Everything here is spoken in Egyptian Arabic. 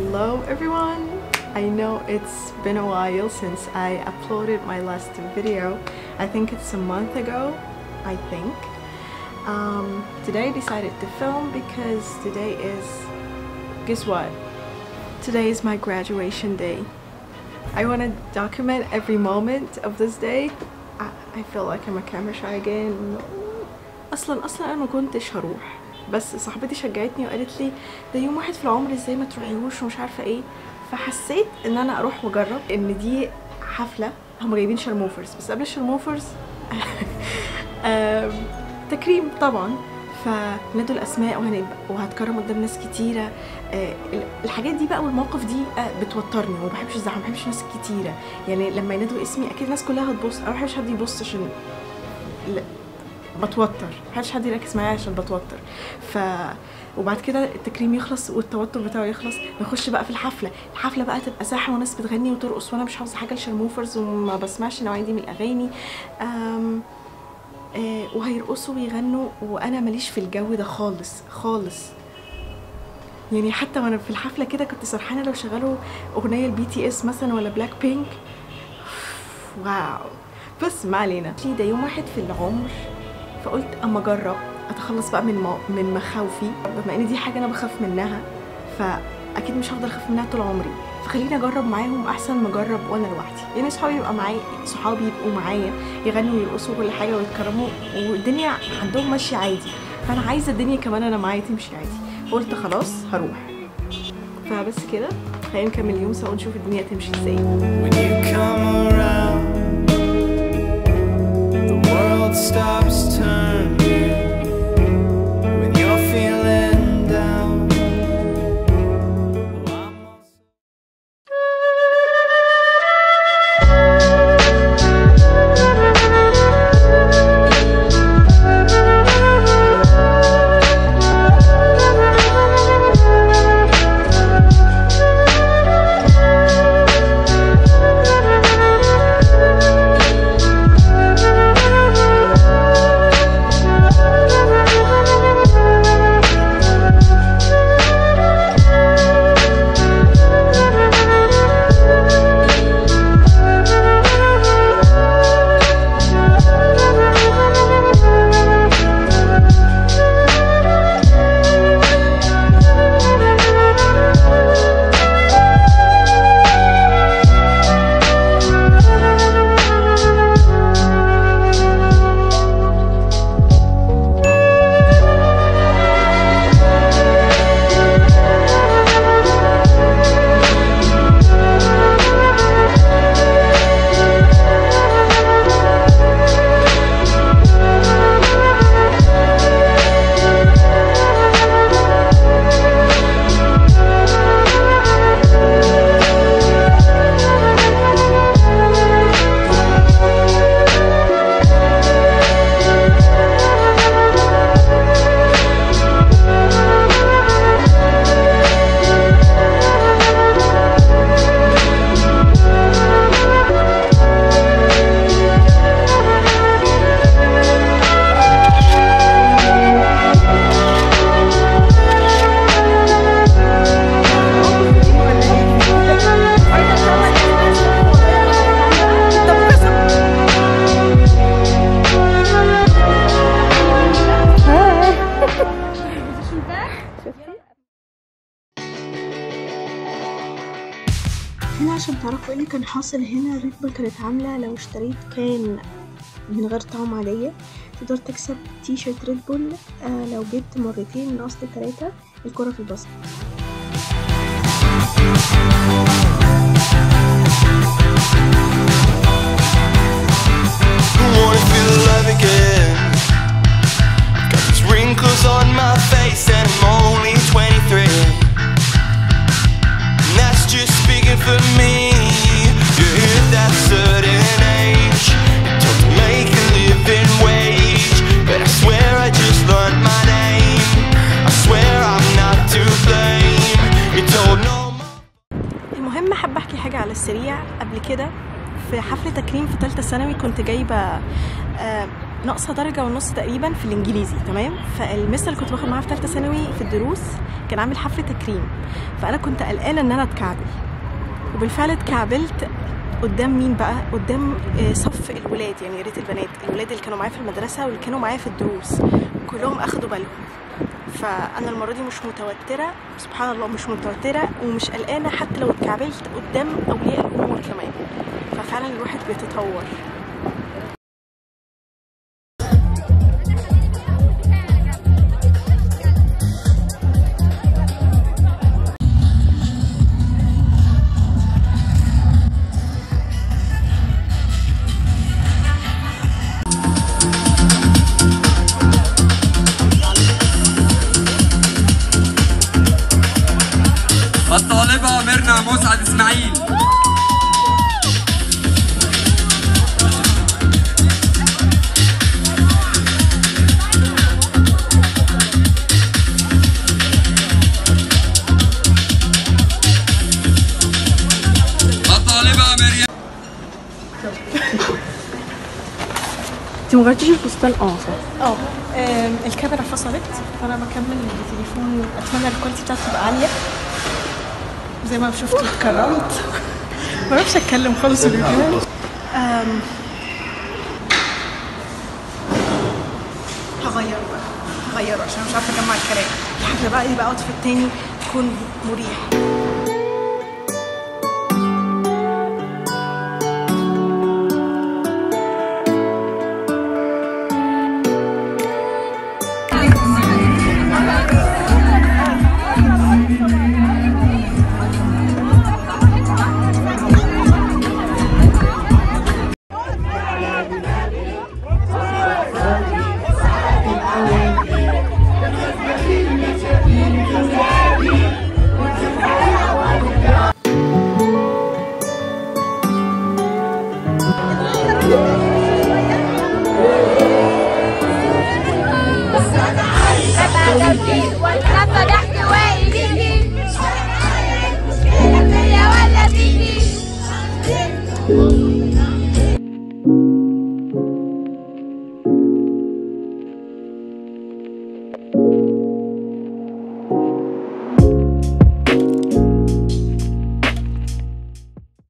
Hello everyone! I know it's been a while since I uploaded my last video. I think it's a month ago, I think. Um, today I decided to film because today is, guess what? Today is my graduation day. I want to document every moment of this day. I, I feel like I'm a camera shy again. اصلا اصلا انا ما كنتش هروح بس صاحبتي شجعتني وقالت لي ده يوم واحد في العمر ازاي ما تروحيهوش ومش عارفه ايه فحسيت ان انا اروح واجرب ان دي حفله هم جايبين شرموفرز بس قبل الشرموفرز آم، تكريم طبعا فنادوا الاسماء وهنبقى وهتكرم قدام ناس كتيره آه، ال- الحاجات دي بقى والمواقف دي آه، بتوترني وما بحبش الزحمه ما بحبش ناس كتيره يعني لما ينادوا اسمي اكيد الناس كلها هتبص انا ما بحبش حد يبص عشان لا، بتوتر محدش حد يركز معايا عشان بتوتر ف وبعد كده التكريم يخلص والتوتر بتاعه يخلص نخش بقى في الحفله الحفله بقى تبقى زحمه وناس بتغني وترقص وانا مش حافظه حاجه لشرموفرز وما بسمعش النوعيه دي من الاغاني أم... آه وهيرقصوا ويغنوا وانا ماليش في الجو ده خالص خالص يعني حتى وانا في الحفله كده كنت سرحانه لو شغلوا اغنيه البي تي اس مثلا ولا بلاك بينك واو بس ما علينا لي ده يوم واحد في العمر فقلت اما اجرب اتخلص بقى من مو... من مخاوفي بما ان دي حاجه انا بخاف منها فاكيد مش هفضل اخاف منها طول عمري فخليني اجرب معاهم احسن ما اجرب وانا لوحدي يعني صحابي يبقى معايا صحابي يبقوا معايا يغنوا ويرقصوا كل حاجه ويتكرموا والدنيا عندهم ماشيه عادي فانا عايزه الدنيا كمان انا معايا تمشي عادي قلت خلاص هروح فبس كده خلينا نكمل اليوم سوا ونشوف الدنيا تمشي ازاي When you come around, the world stops turning. When you're feeling down, well, I'm also- هنا عشان تعرفوا ايه اللي كان حاصل هنا ريد بول كانت عاملة لو اشتريت كان من غير طعم عادية تقدر تكسب تي شيرت ريد بول آه لو جبت مرتين من اصل تلاتة الكرة في الباسكت I wanna feel alive again. Got these wrinkles on my face and I'm only 23. And that's just speaking for me. You hit that certain age. You're told to make a living wage. But I swear I just learned my name. I swear I'm not to blame. You're told no more. المهم حابة احكي حاجة على السريع قبل كده في حفلة تكريم في تالتة ثانوي كنت جايبة آه، ناقصه درجه ونص تقريبا في الانجليزي تمام فالمستر اللي كنت باخد معاه في ثالثه ثانوي في الدروس كان عامل حفله تكريم فانا كنت قلقانه ان انا اتكعبل وبالفعل اتكعبلت قدام مين بقى قدام آه، صف الولاد يعني يا ريت البنات الولاد اللي كانوا معايا في المدرسه واللي كانوا معايا في الدروس كلهم اخدوا بالهم فانا المره دي مش متوتره سبحان الله مش متوتره ومش قلقانه حتى لو اتكعبلت قدام اولياء الامور كمان ففعلا الواحد بيتطور الطالبة ميرنا مسعد اسماعيل الطالبة مريم انت ما غيرتيش الفستان اه صح اه آم، الكاميرا فصلت فانا بكمل بالتليفون اتمنى الكواليتي بتاعته تبقى عاليه زي ما شفتوا اتكرمت ما بعرفش اتكلم خالص في الفيديو آم، هغيره بقى هغيره عشان مش عارفه اجمع الكلام الحفله بقى يبقى اوتفيت تاني يكون مريح والخطة تحت وايديكي مشكلة فيا ولا فيكي